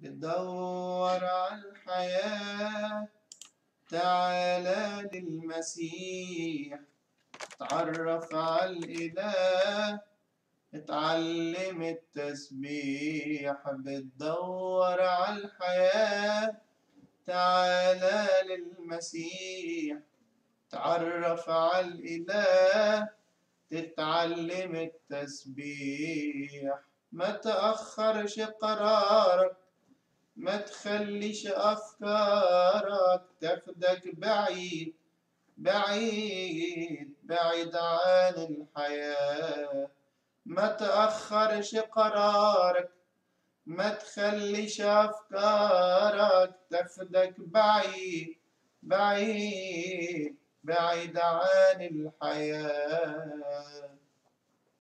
بتدور على الحياة تعالى للمسيح تعرف على الإله اتعلم التسبيح بتدور على الحياة تعالى للمسيح تعرف على الإله تتعلم التسبيح ما تأخرش قرارك ما تخليش أفكارك تاخدك بعيد بعيد بعيد عن الحياة ما تأخرش قرارك ما تخليش أفكارك تاخدك بعيد بعيد بعيد عن الحياة